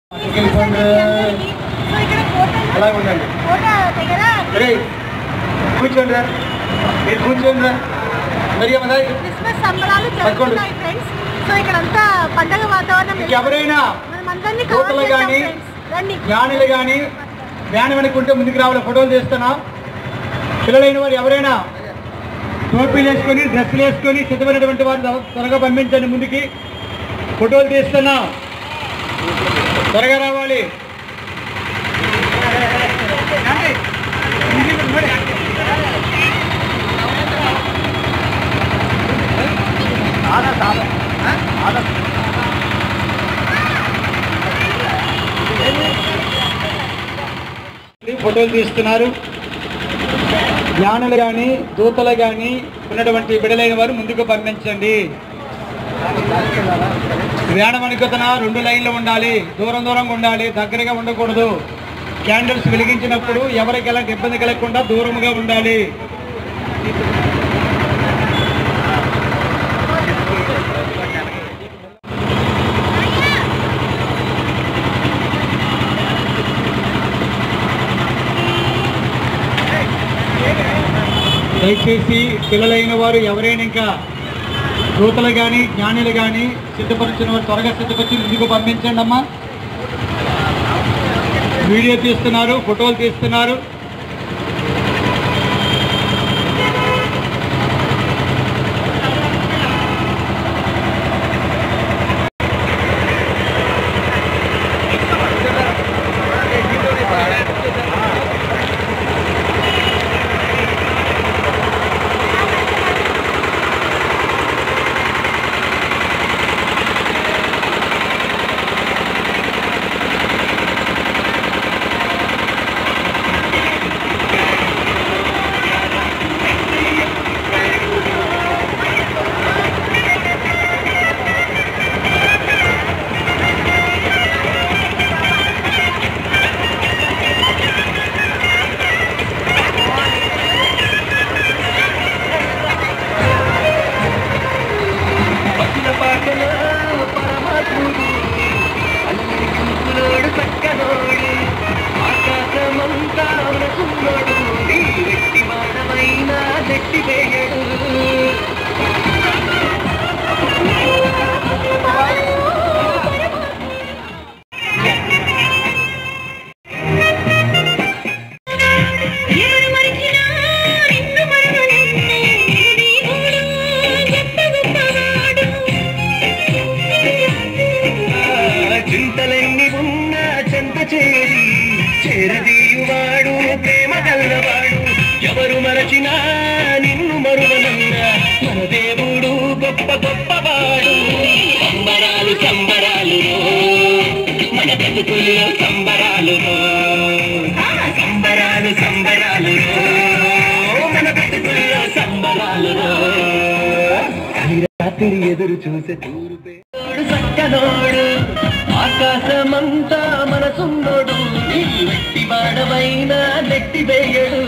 వెళ్ళిపోండి సో ఇక్కడ కోటలో అలాగే ఉండండి కోట దగ్గర రే కూర్చోండి రా మీరు కూర్చోండి రా మరి ఏమన్నా క్రిస్మస్ సంబరాలు జరుగుతున్నాయి ఫ్రెండ్స్ సో ఇక్కడ అంతా పండగ వాతావరణం మీకు ఎవరైనా మనమందరినీ కోటలు కవర్ చేద్దాం కానీ ఫ్రెండ్స్ రండి జ్ఞానులు కానీ జ్ఞానం అనుకుంటే ముందుకు రావాలి ఫోటోలు తీస్తున్నా పిల్లలైన వారు ఎవరైనా టోపీలు వేసుకొని డ్రెస్సులు వేసుకొని సిద్ధమైనటువంటి వారు త్వర- త్వరగా పంపించండి ముందుకి ఫోటోలు తీస్తున్నా త్వరగా రావాలి ఫోటోలు తీస్తున్నారు జ్ఞానులు కానీ దూతలు కానీ ఉన్నటువంటి బిడలైన వారు ముందుకు పంపించండి ప్రయాణం అనుకుతున్న రెండు లైన్లు ఉండాలి దూరం దూరంగా ఉండాలి దగ్గరగా ఉండకూడదు క్యాండిల్స్ వెలిగించినప్పుడు ఎవరికి ఎలాంటి ఇబ్బంది కలగకుండా దూరంగా ఉండాలి దయచేసి పిల్లలైన వారు ఎవరైనా ఇంకా దూతలు కానీ జ్ఞానులు కానీ సిద్ధపరిచిన వారు త్వరగా సిద్ధపరిచి ముందుకు పంపించండి అమ్మా వీడియో తీస్తున్నారు ఫోటోలు తీస్తున్నారు పసిల పాటలో పరమాత్ముడు అల్లరి చూపులోడు చక్కనోడు ఆకాశమంతా ఉనకున్నోడు నీ వెట్టి మానమైన నెట్టి వేయడు ఎవరు మరిచినా నిన్ను మరువనన్నే దేవుడు ఎంత గొప్పవాడు చింతలెన్ని ఉన్నా చెంత చేరి చేరదీయువాడు ప్రేమ కల్లవాడు ఎవరు మరచినా నిన్ను మరువనన్నా మన దేవుడు గొప్ప గొప్పవాడు సంబరాలు సంబరాలు మన బ్రతుకుల్లో సంబరాలు సంబరాలు సంబరాలు మన బ్రతుకుల్లో సంబరాలు రాత్రి ఎదురు చూసే తూర్పే తోడు చక్కనోడు ఆకాశమంతా మనసున్నోడు నీ వెట్టి బాణమైన నెట్టి వేయడు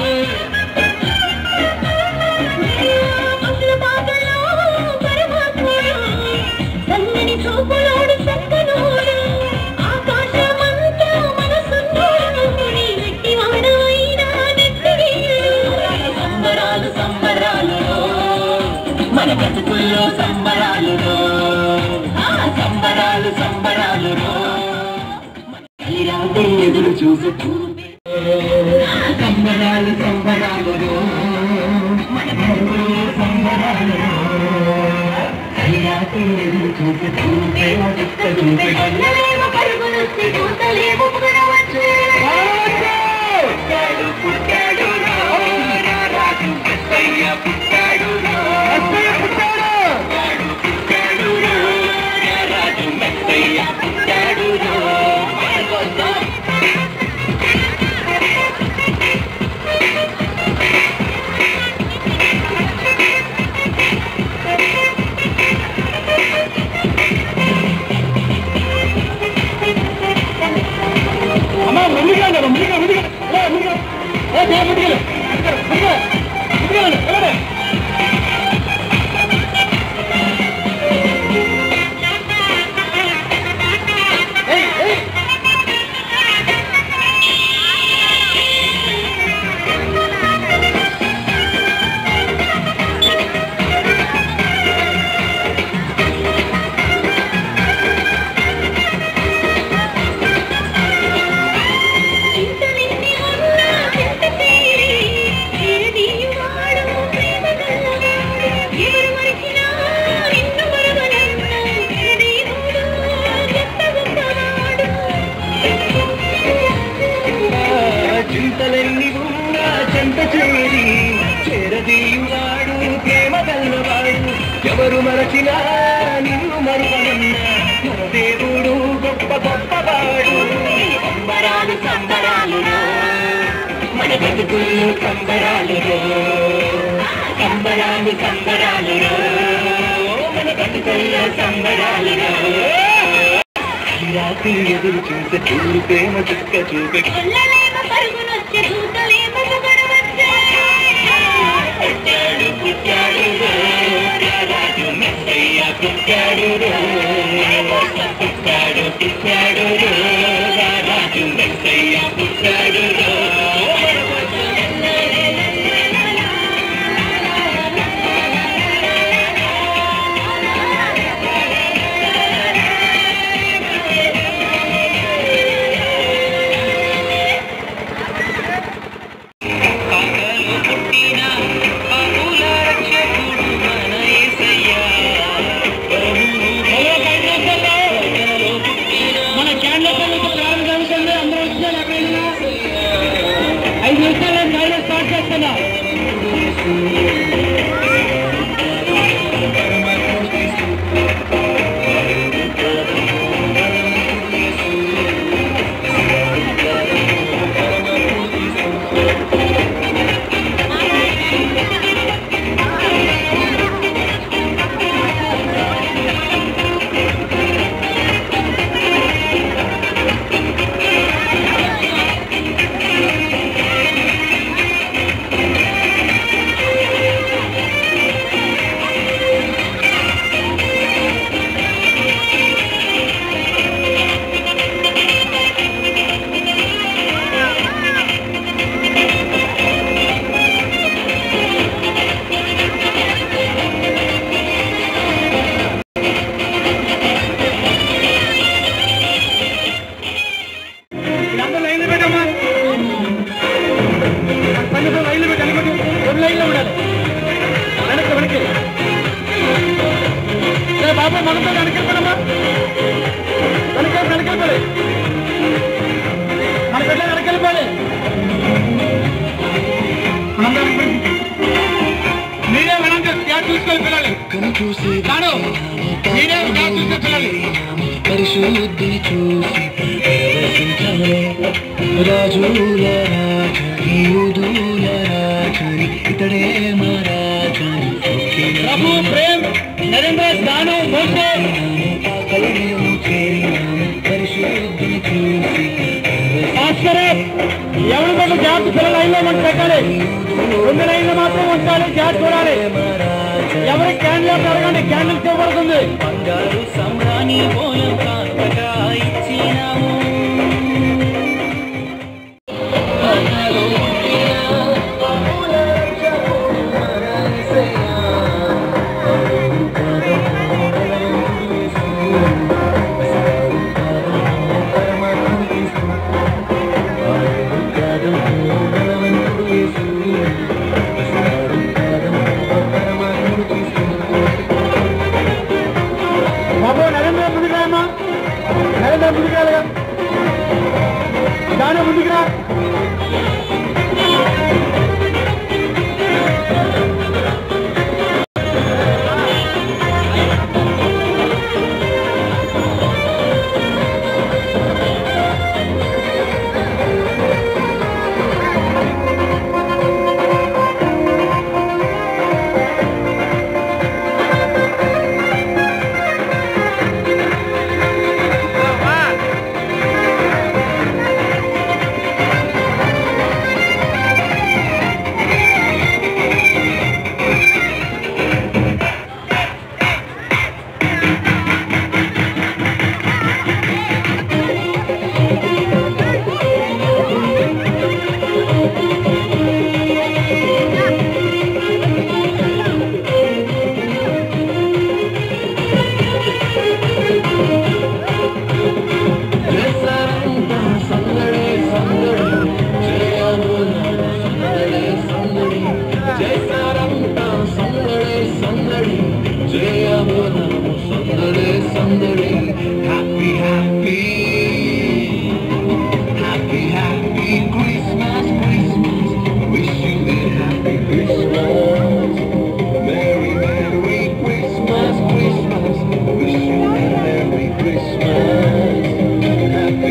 అసలు పాటలో పరమాత్ముడు చల్లని చూపులోడు చక్కనోడు ఆకాశమంతా మనసున్నోడు నీ వెట్టి వాడవైనా నెట్టివేయడు సంబరాలు సంబరాలు మన బ్రతుకుల్లో సంబరాలు ఆ సంబరాలు సంబరాలు ఈ రాత్రి ఎదురు చూసే తూర్పే సంబరాలు సంబరాలు మన బ్రతుకుల్లో సంబరాలు ఈ రాత్రి ఎదురు చూసే తూర్పే దిక్క చూపే కన్నలేమో పరుగులొచ్చి దూతలేమో పునవచ్చు పుట్టాడు పుట్టాడు రా, రా, రాజు పెద్దయ్య పుట్టాడు రా. పుట్టాడు, పుట్టాడు రా, రా, రాజు పెద్దయ్య పుట్టాడు రా. అమ్మా ముందుగా ముందుగా ముందుగా ముందుగా ముందుగా ముందుగా ముందుగా ఏయ్ ఏయ్ చింతలెన్ని ఉన్నా చెంత చేరి చేరదీయువాడు ప్రేమ గల్లవాడు ఎవరు మరచినా నిన్ను మరువనన్నా మన దేవుడు గొప్ప గొప్పవాడు సంబరాలు సంబరాలు మన బతుకుల్లో సంబరాలు సంబరాలు సంబరాలు మన బతుకుల్లో సంబరాలు రాత్రి ఎదురు చూసే చూడు ప్రేమ చుక్క చూపే పిల్లలేమో పరుగునొచ్చే దూతలేమో పొగడవచ్చే పుట్టాడు పుట్టాడు రాజు మెస్సయ్య పుట్టాడు పుట్టాడు పుట్టాడు రాజు మెస్సయ్య పుట్టాడు కాకలు పుట్టిన పాపుల రక్షకుడు మన యేసయ్య మన క్యాండిల్ ప్రారంభించండి అందరూ వచ్చిన ఐదు నిమిషాలు నేను స్టార్ట్ చేస్తున్నా అందరూ లైన్లో పెట్టమ్మా పన్నెండు లైన్లో పెట్టి అనుకోండి రెండు లైన్లో ఉండాలి వెనక్కి వెనక్కి ఏ బాబు మనతో వెనకెళ్ళిపోనమ్మా వెనక వెనకెళ్ళిపోయి మన బిడ్డ వెనకెళ్ళిపోయి మీరే వెనక క్యాట్ చూసుకొని పిల్లలు కాడు మీరే క్యాట్ చూసుకొని పిల్లలు పరిశుద్ధిని చూసి ప్రవేశించాలే రాజుల రాజని యూదుల రాజని ఇతడే మా రాజని ప్రభు ప్రేమ్ నరేంద్ర దాను మోసే కలయం చేరినాము పరిశుద్ధిని చూసి భాస్కరే ఎవరి పట్ల జాగ్రత్త పిల్లల లైన్లో మనం పెట్టాలి రెండు లైన్లు మాత్రం ఉంచాలి జాగ్రత్త చూడాలి ఎవరి క్యాండిల్ జరగండి క్యాండిల్ ఇవ్వబడుతుంది బంగారు సమ్రాణి పోలం కానుకగా ఇచ్చినాము బాబు నరేంద్ర ముందుకు రామ్మా నరేంద్ర ముందుకు రాలిగా దాని ముందుకు రా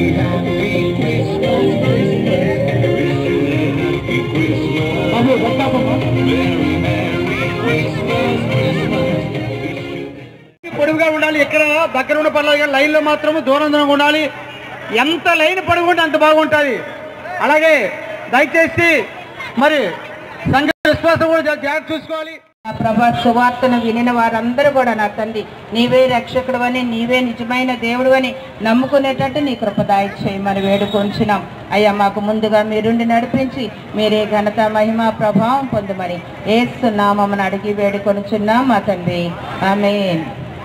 బాబు వస్తామమ్మా పొడుగుగా ఉండాలి ఎక్కడ దగ్గర ఉన్న పర్లేదు కానీ లైన్లో మాత్రం దూరం దూరంగా ఉండాలి ఎంత లైన్ పొడుగు ఉంటే అంత బాగుంటుంది అలాగే దయచేసి మరి సంఘ విశ్వాసం కూడా జా- జాగ్రత్త చూసుకోవాలి నా ప్రభా సువార్తను వినిన వారందరూ కూడా నా తండ్రి నీవే రక్షకుడు అని నీవే నిజమైన దేవుడు అని నమ్ముకునేటట్టు నీ కృపదాయి చేయమని వేడుకొంచున్నాం అయ్యా మాకు ముందుగా మీరుండి నడిపించి మీరే ఘనత మహిమ ప్రభావం పొందమని ఏస్తున్నామని అడిగి వేడుకొనుచున్నాం మా తండ్రి ఆమేన్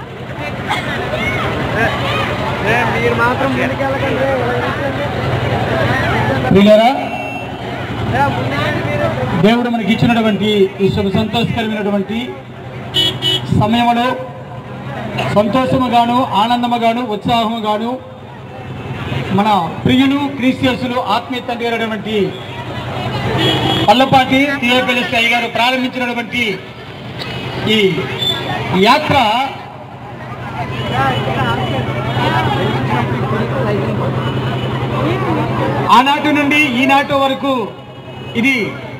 ప్రియులారా దేవుడు మనకి ఇచ్చినటువంటి ఈ శుభ సంతోషకరమైనటువంటి సమయంలో సంతోషముగాను ఆనందముగాను ఉత్సాహముగాను మన ప్రియులు క్రిస్టియన్సులు ఆత్మీయ తండ్రి అయినటువంటి పల్లపాటి థియోపిలి సాయి గారు ప్రారంభించినటువంటి ఈ యాత్ర ఆనాటి నుండి ఈనాటి వరకు ఇది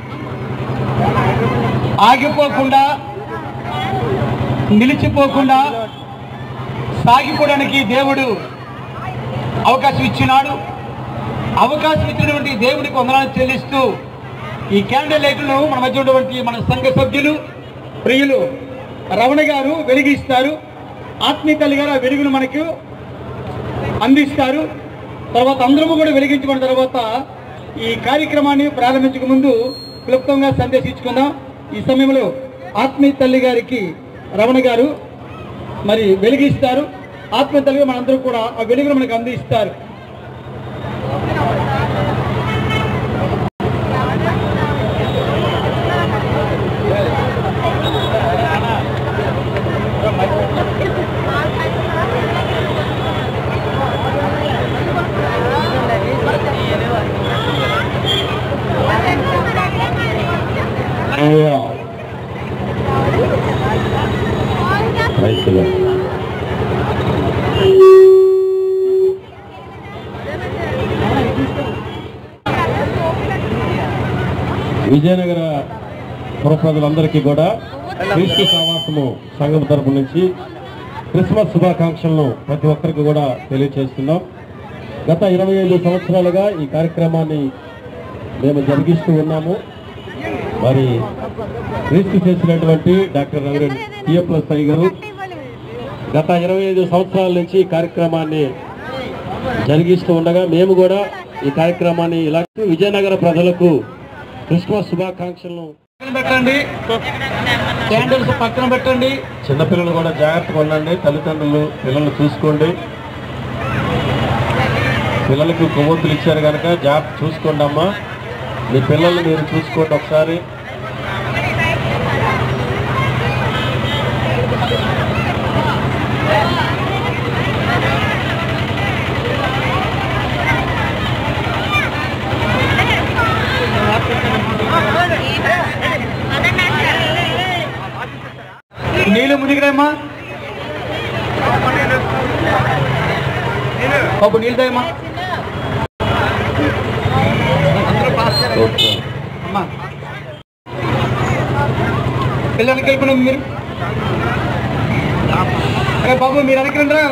ఆగిపోకుండా నిలిచిపోకుండా సాగిపోవడానికి దేవుడు అవకాశం ఇచ్చినాడు అవకాశం ఇచ్చినటువంటి దేవుడికి వందనాలు చెల్లిస్తూ ఈ క్యాండిల్ లైట్లను మన మధ్య ఉన్నటువంటి మన సంఘ సభ్యులు ప్రియులు రమణ గారు వెలిగిస్తారు ఆత్మీయ తల్లి గారు ఆ వెలుగును మనకు అందిస్తారు తర్వాత అందరము కూడా వెలిగించుకున్న తర్వాత ఈ కార్యక్రమాన్ని ప్రారంభించక ముందు క్లుప్తంగా సందేశించుకుందాం ఈ సమయంలో ఆత్మీయ తల్లి గారికి రమణ గారు మరి వెలిగిస్తారు ఆత్మీయ తల్లి మనందరూ కూడా ఆ వెలుగును మనకు అందిస్తారు విజయనగర పుర ప్రజలందరికీ కూడా క్రీస్తు సావాసము సంఘం తరపు నుంచి క్రిస్మస్ శుభాకాంక్షలను ప్రతి ఒక్కరికి కూడా తెలియజేస్తున్నాం గత ఇరవై ఐదు సంవత్సరాలుగా ఈ కార్యక్రమాన్ని మేము జరిగిస్తూ ఉన్నాము మరి క్రీస్తు చేసినటువంటి డాక్టర్ రవిరెడ్డి టిఎప్లస్ సాయి గారు గత ఇరవై ఐదు సంవత్సరాల నుంచి ఈ కార్యక్రమాన్ని జరిగిస్తూ ఉండగా మేము కూడా ఈ కార్యక్రమాన్ని ఇలా విజయనగర ప్రజలకు క్రిస్మస్ శుభాకాంక్షలను పక్కన పెట్టండి క్యాండిల్స్ పక్కన పెట్టండి చిన్నపిల్లలు కూడా జాగ్రత్తగా ఉండండి తల్లిదండ్రులు పిల్లల్ని చూసుకోండి పిల్లలకు కొవ్వొత్తులు ఇచ్చారు కనుక జాగ్రత్త చూసుకోండి అమ్మా మీ పిల్లల్ని మీరు చూసుకోండి ఒకసారి నీళ్ళు మునిగిరాయమ్మా బాబు నీళ్ళు తాయమ్మా అమ్మా పిల్లలకి వెళ్ళిపోయినా మీరు అరే బాబు మీరు వెనక్కి రా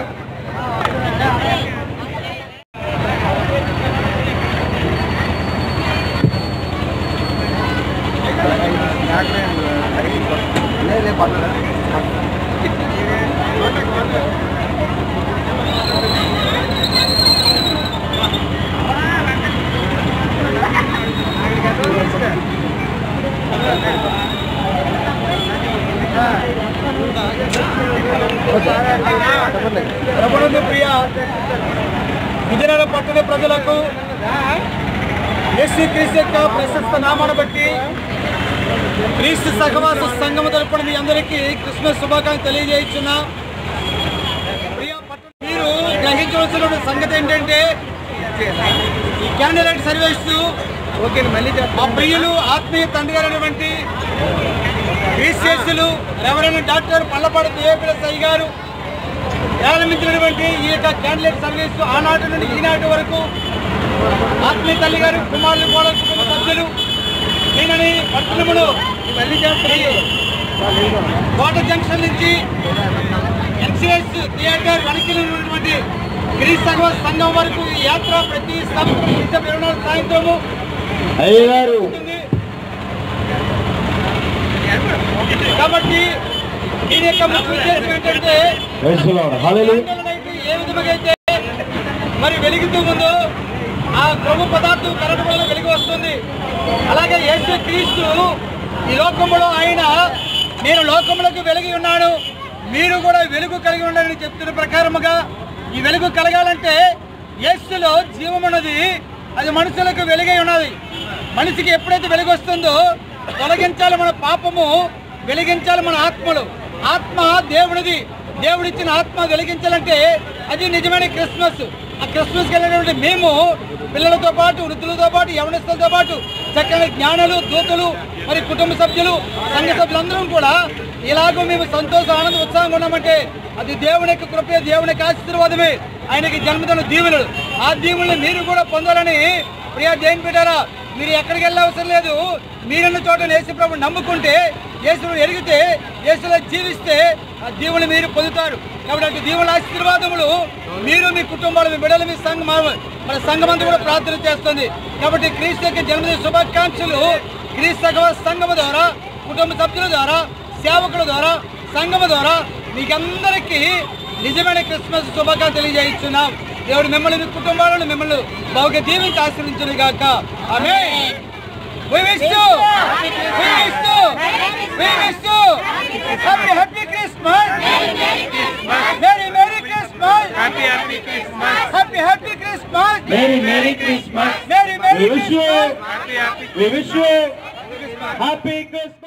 ప్రభునందు ప్రియ విజయనగరం పట్టణ ప్రజలకు యేసు క్రీస్తు యొక్క ప్రశస్త నామాన్ని బట్టి క్రీస్తు సహవాస సంఘము తరపున మీ అందరికీ క్రిస్మస్ శుభాకాంక్షలు తెలియజేస్తున్నా ప్రియ పట్టణ మీరు గ్రహించవలసిన సంగతి ఏంటంటే ఈ క్యాండిల్ లైట్ సర్వీస్ ఓకే మళ్ళీ మా ప్రియులు ఆత్మీయ తండ్రి గారైనటువంటి క్రీస్తు రెవరెండ్ డాక్టర్ పల్లపాటి దేవపిల సాయి గారు ప్రారంభించినటువంటి ఈ యొక్క క్యాండిడేట్ సర్వీస్ ఆనాటి నుండి ఈనాటి వరకు ఆత్మీయ తల్లి గారు కుమారులు కూడా కుటుంబ సభ్యులు దీనిని పట్టణములు కోట జంక్షన్ నుంచి ఎన్సిఎస్ థియేటర్ వెనక్కి ఉన్నటువంటి క్రీస్తవ సంఘం వరకు ఈ యాత్ర ప్రతి సంవత్సరం డిసెంబర్ ఇరవై నాలుగు సాయంత్రము అయ్యగారు ఉంటుంది. కాబట్టి దీని యొక్క ముఖ్య ఉద్దేశం ఏంటంటే హాలేలు సంఘంలోనైతే ఏ విధంగా అయితే మరి వెలుగుతూ ఉందో ఆ ప్రభు పదార్థం కరెంట్ వల్ల వెలుగు వస్తుంది అలాగే యేసు క్రీస్తు ఈ లోకంలో ఆయన నేను లోకములకు వెలిగి ఉన్నాను మీరు కూడా వెలుగు కలిగి ఉండాలని చెప్తున్న ప్రకారముగా ఈ వెలుగు కలగాలంటే యేసులో జీవం ఉన్నది అది మనుషులకు వెలుగై ఉన్నది మనిషికి ఎప్పుడైతే వెలుగు వస్తుందో తొలగించాలి మన పాపము వెలిగించాలి మన ఆత్మలు ఆత్మ దేవుడిది దేవుడిచ్చిన ఆత్మ వెలిగించాలంటే అది నిజమైన క్రిస్మస్ ఆ క్రిస్మస్ వెళ్ళినటువంటి మేము పిల్లలతో పాటు వృద్ధులతో పాటు యవనస్తులతో పాటు చక్కని జ్ఞానులు దూతలు మరి కుటుంబ సభ్యులు సంఘ సభ్యులందరం కూడా ఇలాగో మేము సంతోష ఆనంద ఉత్సాహంగా ఉన్నామంటే అది దేవుని యొక్క కృపే దేవుని యొక్క ఆశీర్వాదమే ఆయనకి జన్మదిన దీవులు ఆ దీవుల్ని మీరు కూడా పొందాలని ప్రియా జైన్ బిడ్డారా మీరు ఎక్కడికి వెళ్ళే అవసరం లేదు మీరున్న చోట యేసుప్రభు నమ్ముకుంటే యేసును ఎరిగితే యేసులో జీవిస్తే ఆ దీవులు మీరు పొందుతారు కాబట్టి అటు దీవుల ఆశీర్వాదములు మీరు మీ కుటుంబాలు మీ బిడ్డలు మీ సంఘం మన సంఘం అంతా కూడా ప్రార్థన చేస్తుంది కాబట్టి క్రీస్తు యొక్క జన్మదిన శుభాకాంక్షలు క్రీస్తు సంఘం ద్వారా కుటుంబ సభ్యుల ద్వారా సేవకుల ద్వారా సంఘం ద్వారా మీకందరికీ నిజమైన క్రిస్మస్ శుభాకాంక్షలు తెలియజేస్తున్నాం దేవుడు మిమ్మల్ని మీ కుటుంబాలను మిమ్మల్ని బాగా దీవించి ఆశ్రయించును గాక ఆమె We wish you, we wish you, we wish you happy happy Christmas, Merry Merry Christmas, Happy, happy Christmas. happy happy Christmas, merry merry Christmas Merry Merry We wish you- Christmas. Happy, happy We wish you happy Christmas.